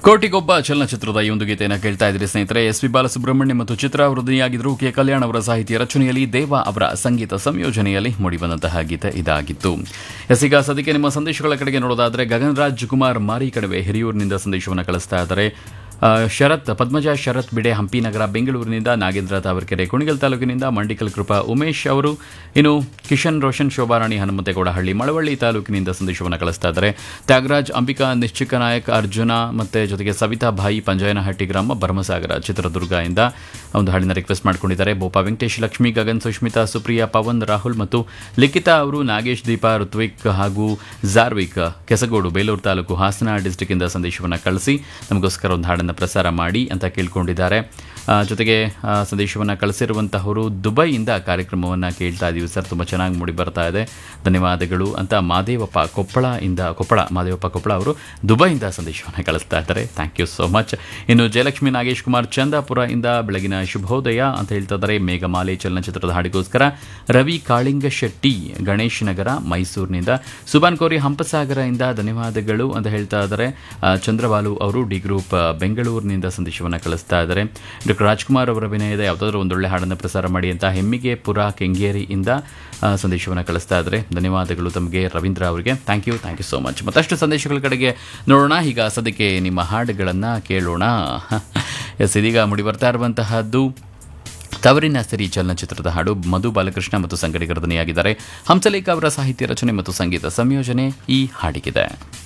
ಕೋಟಿಗೊಬ್ಬ ಚಲನಚಿತ್ರದ ಈ ಒಂದು ಗೀತೆಯನ್ನು ಕೇಳ್ತಾ ಇದ್ರಿ ಸ್ನೇಹಿತರೆ ಎಸ್ ಪಿ ಬಾಲಸುಬ್ರಹ್ಮಣ್ಯ ಮತ್ತು ಚಿತ್ರ ವೃದ್ಧಿಯಾಗಿದ್ದರು ಕೆ ಕಲ್ಯಾಣ್ ಅವರ ಸಾಹಿತ್ಯ ರಚನೆಯಲ್ಲಿ ದೇವ ಅವರ ಸಂಗೀತ ಸಂಯೋಜನೆಯಲ್ಲಿ ಮೂಡಿಬಂದಂತಹ ಗೀತೆ ಇದಾಗಿತ್ತು ಎಸ್ ಈಗ ಸದ್ಯಕ್ಕೆ ನಿಮ್ಮ ಸಂದೇಶಗಳ ಕಡೆಗೆ ನೋಡೋದಾದ್ರೆ ಗಗನ್ ರಾಜ್ ಕುಮಾರ್ ಮಾರಿ ಕಣಿವೆ ಹಿರಿಯೂರಿನಿಂದ ಸಂದೇಶವನ್ನು ಕಳಿಸ್ತಾ ಇದ್ದಾರೆ ಆ, ಶರತ್ ಪದ್ಮಜ ಶರತ್ ಬಿಡೆ ಹಂಪಿ ನಗರ ಬೆಂಗಳೂರಿನಿಂದ ನಾಗೇಂದ್ರ ತಾವರ್ಕೆರೆ ಕುಣಿಗಲ್ ತಾಲೂಕಿನಿಂದ ಮಂಡಿಕಲ್ ಕೃಪಾ ಉಮೇಶ್ ಅವರು ಇನ್ನು ಕಿಶನ್ ರೋಷನ್ ಶೋಭಾರಾಣಿ ಹನುಮಂತೇಗೌಡ ಹಳ್ಳಿ ಮಳವಳ್ಳಿ ತಾಲೂಕಿನಿಂದ ಸಂದೇಶವನ್ನು ಕಳಿಸ್ತಾ ಇದ್ದಾರೆ ತ್ಯಾಗರಾಜ್ ಅಂಬಿಕಾ ನಿಶ್ಚಿಕ ನಾಯಕ್ ಅರ್ಜುನ ಮತ್ತೆ ಜೊತೆಗೆ ಸವಿತಾ ಭಾಯಿ ಪಂಜಯನಹಟ್ಟಿ ಗ್ರಾಮ ಭರಮಸಾಗರ ಚಿತ್ರದುರ್ಗ ಇಂದ ಒಂದು ಹಾಡಿನ ರಿಕ್ವೆಸ್ಟ್ ಮಾಡ್ಕೊಂಡಿದ್ದಾರೆ ಬೋಪಾ ವೆಂಕಟೇಶ್ ಲಕ್ಷ್ಮಿ ಗಗನ್ ಸುಷ್ಮಿತಾ ಸುಪ್ರಿಯಾ ಪವನ್ ರಾಹುಲ್ ಮತ್ತು ಲಿಖಿತಾ ಅವರು ನಾಗೇಶ್ ದೀಪಾ ಋತ್ವಿಕ್ ಹಾಗೂ ಜಾರ್ವಿಕ್ ಕೆಸಗೋಡು ಬೇಲೂರು ತಾಲೂಕು ಹಾಸನ ಡಿಸ್ಟಿಕ್ ಇಂದ ಸಂದೇಶವನ್ನು ಕಳಿಸಿ ನಮಗೋಸ್ಕರ ಒಂದು ಹಾಡನ್ನು ಪ್ರಸಾರ ಮಾಡಿ ಅಂತ ಕೇಳ್ಕೊಂಡಿದ್ದಾರೆ ಆ, ಜೊತೆಗೆ ಆ, ಸಂದೇಶವನ್ನು ಕಳಿಸಿರುವಂತಹವರು ದುಬೈಯಿಂದ ಕಾರ್ಯಕ್ರಮವನ್ನು ಕೇಳ್ತಾ ಇದ್ದೀವಿ ಸರ್ ತುಂಬ ಚೆನ್ನಾಗಿ ಮೂಡಿ ಬರ್ತಾ ಇದೆ ಧನ್ಯವಾದಗಳು ಅಂತ ಮಾದೇವಪ್ಪ ಕೊಪ್ಪಳ ಇಂದ ಕೊಪ್ಪಳ ಮಾದೇವಪ್ಪ ಕೊಪ್ಪಳ ಅವರು ದುಬೈಯಿಂದ ಸಂದೇಶವನ್ನು ಕಳಿಸ್ತಾ ಇದ್ದಾರೆ ಥ್ಯಾಂಕ್ ಯು ಸೋ ಮಚ್ ಇನ್ನು ಜಯಲಕ್ಷ್ಮಿ ನಾಗೇಶ್ ಕುಮಾರ್ ಚಂದಾಪುರ ಇಂದ ಬೆಳಗಿನ ಶುಭೋದಯ ಅಂತ ಹೇಳ್ತಾ ಇದ್ದಾರೆ ಮೇಘಮಾಲೆ ಚಲನಚಿತ್ರದ ಹಾಡಿಗೋಸ್ಕರ ರವಿ ಕಾಳಿಂಗ ಶೆಟ್ಟಿ ಗಣೇಶ್ ನಗರ ಮೈಸೂರಿನಿಂದ ಸುಬಾನ್ ಕೋರಿ ಹಂಪಸಾಗರ ಇಂದ ಧನ್ಯವಾದಗಳು ಅಂತ ಹೇಳ್ತಾ ಇದ್ದಾರೆ ಆ, ಚಂದ್ರಬಾಲು ಅವರು ಡಿ ಗ್ರೂಪ್ ಆ, ಬೆಂಗಳೂರಿನಿಂದ ಸಂದೇಶವನ್ನು ಕಳಿಸ್ತಾ ಇದ್ದಾರೆ ಡಾಕ್ಟರ್ ರಾಜ್ಕುಮಾರ್ ಅವರ ಅಭಿನಯದ ಯಾವುದಾದ್ರೂ ಒಂದೊಳ್ಳೆ ಹಾಡನ್ನು ಪ್ರಸಾರ ಮಾಡಿ ಅಂತ ಹೆಮ್ಮಿಗೆ ಪುರ ಕೆಂಗೇರಿಯಿಂದ ಆ, ಸಂದೇಶವನ್ನು ಕಳಿಸ್ತಾ ಇದ್ದಾರೆ ಧನ್ಯವಾದಗಳು ತಮಗೆ ರವೀಂದ್ರ ಅವರಿಗೆ thank you thank you so much ಮತ್ತಷ್ಟು ಸಂದೇಶಗಳ ಕಡೆಗೆ ನೋಡೋಣ ಈಗ ಸದ್ಯಕ್ಕೆ ನಿಮ್ಮ ಹಾಡುಗಳನ್ನು ಕೇಳೋಣ ಎಸ್ ಇದೀಗ ಮುಡಿ ಬರ್ತಾ ಇರುವಂತಹದ್ದು ತವರಿನ ಸರಿ ಚಲನಚಿತ್ರದ ಹಾಡು ಮಧು ಬಾಲಕೃಷ್ಣ ಮತ್ತು ಸಂಗಡಿಗರ ಧ್ವನಿಯಾಗಿದ್ದಾರೆ ಹಂಸಲೇಖ ಅವರ ಸಾಹಿತ್ಯ ರಚನೆ ಮತ್ತು ಸಂಗೀತ ಸಂಯೋಜನೆ ಈ ಹಾಡಿಗಿದೆ